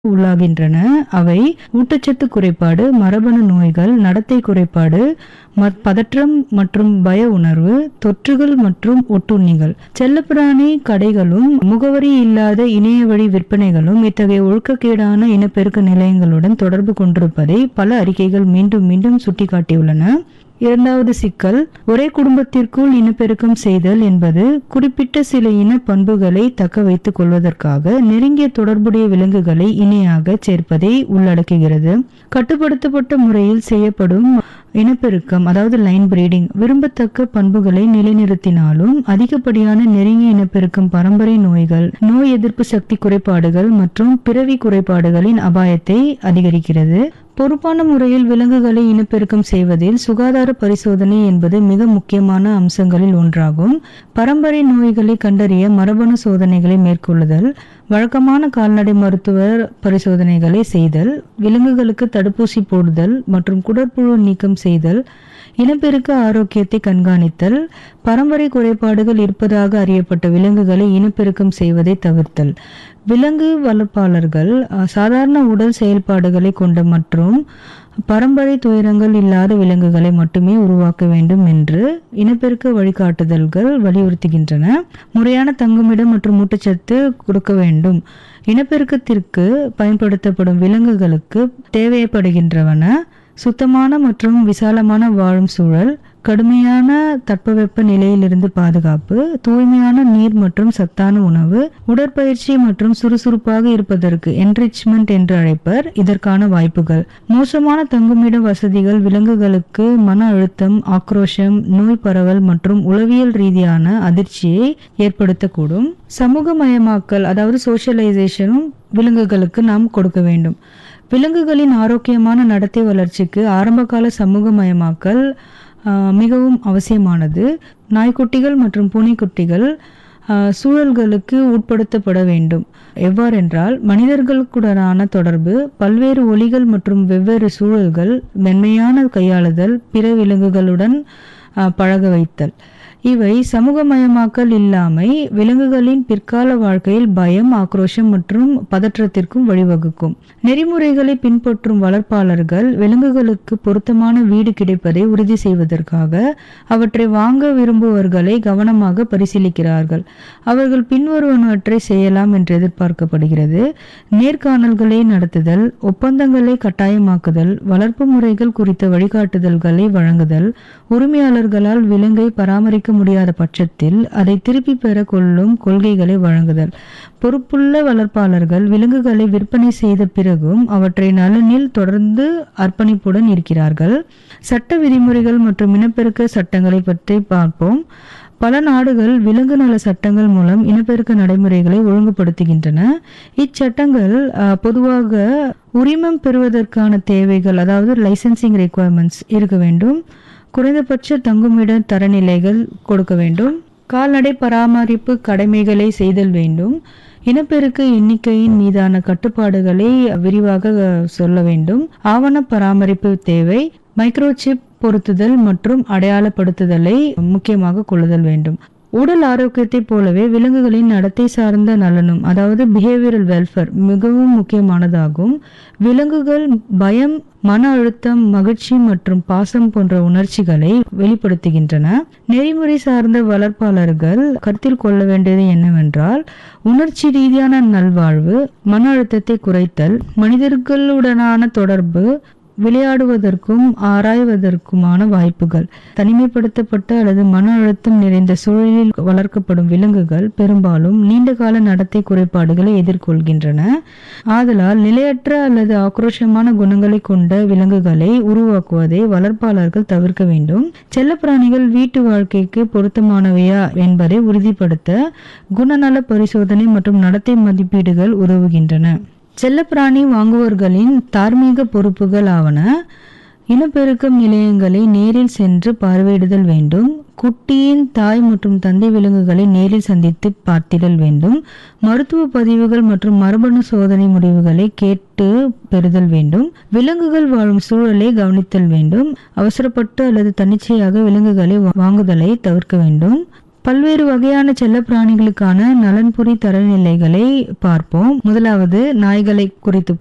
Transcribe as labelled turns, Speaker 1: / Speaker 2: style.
Speaker 1: உள்ளாகின்றன அவை ஊட்டச்சத்து குறைபாடு மரபணு நோய்கள் நடத்தை குறைபாடு ம- பதற்றம் மற்றும் பய உணர்வு தொற்றுகள் மற்றும் ஒட்டுண்ணிகள் செல்லப்பிராணி கடைகளும் முகவரி இல்லாத இணைய வழி விற்பனைகளும் இத்தகைய ஒழுக்கக்கேடான இனப்பெருக்க நிலையங்களுடன் தொடர்பு கொண்டிருப்பதை பல அறிக்கைகள் மீண்டும் மீண்டும் சுட்டிக்காட்டியுள்ளன இரண்டாவது சிக்கல் ஒரே குடும்பத்திற்குள் இனப்பெருக்கம் செய்தல் என்பது குறிப்பிட்ட சில இன பண்புகளை தக்க வைத்துக் கொள்வதற்காக நெருங்கிய தொடர்புடைய விலங்குகளை இணையாக சேர்ப்பதை உள்ளடக்குகிறது கட்டுப்படுத்தப்பட்ட முறையில் செய்யப்படும் இனப்பெருக்கம் அதாவது லைன் பிரீடிங் விரும்பத்தக்க பண்புகளை நிலைநிறுத்தினாலும் அதிகப்படியான நெருங்கிய இனப்பெருக்கம் பரம்பரை நோய்கள் நோய் எதிர்ப்பு சக்தி குறைபாடுகள் மற்றும் பிறவி குறைபாடுகளின் அபாயத்தை அதிகரிக்கிறது பொறுப்பான முறையில் விலங்குகளை இனப்பெருக்கம் செய்வதில் சுகாதார பரிசோதனை என்பது மிக முக்கியமான அம்சங்களில் ஒன்றாகும் பரம்பரை நோய்களை கண்டறிய மரபணு சோதனைகளை மேற்கொள்ளுதல் வழக்கமான கால்நடை மருத்துவர் பரிசோதனைகளை செய்தல் விலங்குகளுக்கு தடுப்பூசி போடுதல் மற்றும் குடற்புழு நீக்கம் செய்தல் இனப்பெருக்க ஆரோக்கியத்தை கண்காணித்தல் பரம்பரை குறைபாடுகள் இருப்பதாக அறியப்பட்ட விலங்குகளை இனப்பெருக்கம் செய்வதை தவிர்த்தல் விலங்கு வளர்ப்பாளர்கள் அஹ், சாதாரண உடல் செயல்பாடுகளை கொண்ட மற்றும் பரம்பரை துயரங்கள் இல்லாத விலங்குகளை மட்டுமே உருவாக்க வேண்டும் என்று இனப்பெருக்க வழிகாட்டுதல்கள் வலியுறுத்துகின்றன முறையான தங்குமிடம் மற்றும் ஊட்டச்சத்து கொடுக்க வேண்டும் இனப்பெருக்கத்திற்கு பயன்படுத்தப்படும் விலங்குகளுக்கு தேவைப்படுகின்றவன சுத்தமான மற்றும் விசாலமான வாழும் சூழல் கடுமையான தட்பவெப்ப நிலையிலிருந்து பாதுகாப்பு தூய்மையான நீர் மற்றும் சத்தான உணவு உடற்பயிற்சி மற்றும் சுறுசுறுப்பாக இருப்பதற்கு என்ரிச்மெண்ட் என்று அழைப்பர் இதற்கான வாய்ப்புகள் மோசமான தங்குமிட வசதிகள் விலங்குகளுக்கு மன அழுத்தம் ஆக்ரோஷம் நோய் பரவல் மற்றும் உளவியல் ரீதியான அதிர்ச்சியை ஏற்படுத்தக்கூடும் சமூகமயமாக்கல் அதாவது சோஷியலைசேஷனும் விலங்குகளுக்கு நாம் கொடுக்க வேண்டும் விலங்குகளின் ஆரோக்கியமான நடத்தை வளர்ச்சிக்கு ஆரம்பகால சமூகமயமாக்கல் ஆஹ், மிகவும் அவசியமானது நாய்க்குட்டிகள் மற்றும் பூனைக்குட்டிகள் ஆஹ், சூழல்களுக்கு உட்படுத்தப்பட வேண்டும் எவ்வாறென்றால் மனிதர்களுக்குடனான தொடர்பு பல்வேறு ஒலிகள் மற்றும் வெவ்வேறு சூழல்கள் மென்மையான கையாளுதல் பிற விலங்குகளுடன் ஆஹ், பழக வைத்தல் இவை சமூகமயமாக்கல் இல்லாமை விலங்குகளின் பிற்கால வாழ்க்கையில் பயம் ஆக்ரோஷம் மற்றும் பதற்றத்திற்கும் வழிவகுக்கும் நெறிமுறைகளை பின்பற்றும் வளர்ப்பாளர்கள் விலங்குகளுக்கு பொருத்தமான வீடு கிடைப்பதை உறுதி செய்வதற்காக அவற்றை வாங்க விரும்புவர்களை கவனமாக பரிசீலிக்கிறார்கள் அவர்கள் பின்வருவனவற்றை செய்யலாம் என்று எதிர்பார்க்கப்படுகிறது நேர்காணல்களை நடத்துதல் ஒப்பந்தங்களை கட்டாயமாக்குதல் வளர்ப்பு முறைகள் குறித்த வழிகாட்டுதல்களை வழங்குதல் உரிமையாளர்களால் விலங்கை பராமரிக்க முடியாத பட்சத்தில் அதை திருப்பி பெற கொள்ளும் கொள்கைகளை வழங்குதல் பொறுப்புள்ள வளர்ப்பாளர்கள் விலங்குகளை விற்பனை செய்த பிறகும் அவற்றை நலனில் தொடர்ந்து அர்ப்பணிப்புடன் இருக்கிறார்கள் சட்ட விதிமுறைகள் மற்றும் இனப்பெருக்க சட்டங்களை பற்றி பார்ப்போம் பல நாடுகள் விலங்கு நல சட்டங்கள் மூலம் இனப்பெருக்க நடைமுறைகளை ஒழுங்குபடுத்துகின்றன இச்சட்டங்கள் அஹ், பொதுவாக உரிமம் பெறுவதற்கான தேவைகள் அதாவது லைசென்சிங் ரெக்குவயர்மெண்ட்ஸ் இருக்க வேண்டும் குறைந்தபட்ச தங்குமிட தரநிலைகள் கொடுக்க வேண்டும் கால்நடை பராமரிப்பு கடமைகளை செய்தல் வேண்டும் இனப்பெருக்க எண்ணிக்கையின் மீதான கட்டுப்பாடுகளை விரிவாக அஹ், சொல்ல வேண்டும் ஆவண பராமரிப்பு தேவை மைக்ரோசிப் பொருத்துதல் மற்றும் அடையாளப்படுத்துதலை முக்கியமாக கொள்ளுதல் வேண்டும் உடல் ஆரோக்கியத்தைப் போலவே விலங்குகளின் நடத்தை சார்ந்த நலனும் அதாவது பிஹேவியரல் வெல்ஃபேர் மிகவும் முக்கியமானதாகும் விலங்குகள் பயம் மன அழுத்தம் மகிழ்ச்சி மற்றும் பாசம் போன்ற உணர்ச்சிகளை வெளிப்படுத்துகின்றன நெறிமுறை சார்ந்த வளர்ப்பாளர்கள் கருத்தில் கொள்ள வேண்டியது என்னவென்றால் உணர்ச்சி ரீதியான நல்வாழ்வு மன அழுத்தத்தை குறைத்தல் மனிதர்களுடனான தொடர்பு விளையாடுவதற்கும் ஆராய்வதற்குமான வாய்ப்புகள் தனிமைப்படுத்தப்பட்ட அல்லது மன அழுத்தம் நிறைந்த சூழலில் வளர்க்கப்படும் விலங்குகள் பெரும்பாலும் நீண்டகால நடத்தை குறைபாடுகளை எதிர்கொள்கின்றன ஆதலால் நிலையற்ற அல்லது ஆக்ரோஷமான குணங்களை கொண்ட விலங்குகளை உருவாக்குவதை வளர்ப்பாளர்கள் தவிர்க்க வேண்டும் செல்லப்பிராணிகள் வீட்டு வாழ்க்கைக்கு பொருத்தமானவையா என்பதை உறுதிப்படுத்த குணநல பரிசோதனை மற்றும் நடத்தை மதிப்பீடுகள் உதவுகின்றன செல்லப்பிராணி வாங்குவோர்களின் தார்மீக பொறுப்புகள் ஆவன இனப்பெருக்கம் நிலையங்களை நேரில் சென்று பார்வையிடுதல் வேண்டும் குட்டியின் தாய் மற்றும் தந்தை விலங்குகளை நேரில் சந்தித்து பார்த்திடல் வேண்டும் மருத்துவ பதிவுகள் மற்றும் மரபணு சோதனை முடிவுகளை கேட்டு பெறுதல் வேண்டும் விலங்குகள் வாழும் சூழலை கவனித்தல் வேண்டும் அவசரப்பட்டு அல்லது தன்னிச்சையாக விலங்குகளை வா- வாங்குதலை தவிர்க்க வேண்டும் பல்வேறு வகையான செல்லப்பிராணிகளுக்கான நலன்புரி தரநிலைகளை பார்ப்போம் முதலாவது நாய்களை குறித்து